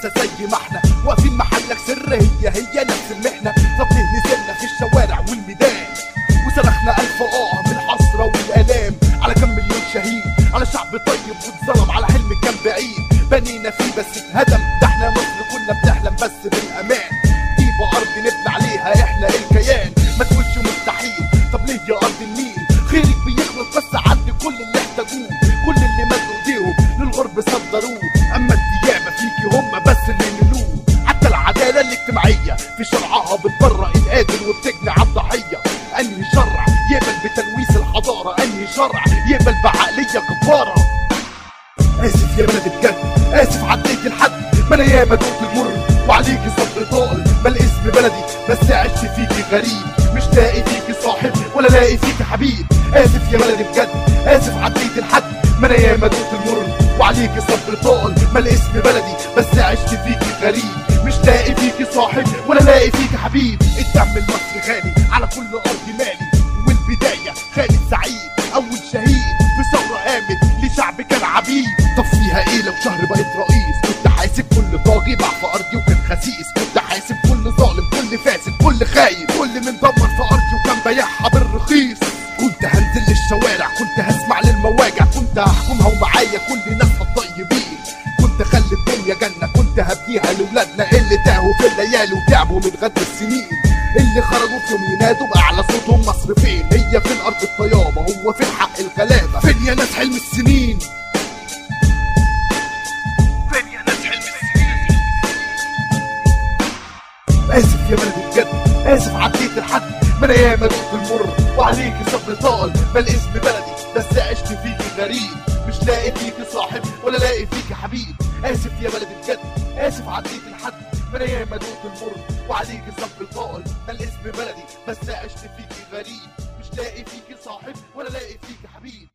لسه زي ما احنا واقفين محلك سر هي هي نفس المحنة طب ليه نزلنا في الشوارع والميدان وصرخنا ألف آه من الحسرة والآلام على كم مليون شهيد على شعب طيب واتظلم على حلم كان بعيد بنينا فيه بس اتهدم ده احنا مصر كنا بنحلم بس بالأمان طيبة أرض نبني عليها احنا الكيان ما تقولش مستحيل طب ليه يا أرض النيل خيرك بيخلص بس عند كل اللي احتاجوه كل اللي مدوا ايديهم للغرب صدروه اما الديابة فيكي هم بس اللي نلوه حتى العدالة الاجتماعية في شرعها بتبرأ القاتل وبتجني على الضحية انهي شرع يقبل بتلويث الحضارة انهي شرع يقبل بعقلية جبارة اسف يا بلد بجد اسف عديت الحد ما انا ياما دوت المر وعليكي صبر طال ما الاسم بلدي بس عشت فيكي غريب مش لاقي فيكي صاحب ولا لاقي فيكي حبيب اسف يا بلدي بجد اسف عديت الحد ما انا ياما دوت المر وعليكي صبر طال ما الاسم بلدي بس عشت فيكي غريب مش لاقي فيكي صاحب ولا لاقي فيكي حبيب الدم المصري غالي على كل ارض مالي والبدايه خالد سعيد اول شهيد في ثوره قامت لشعب كان عبيد طب فيها ايه لو شهر بقيت رئيس كنت حاسب كل طاغي باع في ارضي وكان خسيس كنت حاسب كل ظالم كل فاسد كل خاين كل من دمر في ارضي وكان بايعها بالرخيص كنت هنزل للشوارع كنت هسمع للمواجع كنت هحكمها ومعايا كل ناسها الطيبين كنت اخلي الدنيا جنه كنت هبنيها لاولادنا اللي تاهوا في الليالي وتعبوا من غد السنين اللي خرجوا في يوم ينادوا باعلى صوتهم مصر فين هي فين ارض الطيابه هو فين حق الغلابه فين يا ناس حلم السنين فين يا ناس حلم السنين اسف يا بلدي بجد اسف عديت الحد ما انا ياما دوت المر وعليكي صبر طال ما الاسم بلدي بس عشت فيكي غريب مش لاقي فيكي صاحب ولا لاقي فيكي حبيب اسف يا بلدي بجد اسف عديت الحد ما انا ياما دوت المر وعليكي صبر طال ما الاسم بلدي بس عشت فيكي غريب مش لاقي فيكي صاحب ولا لاقي فيكي حبيب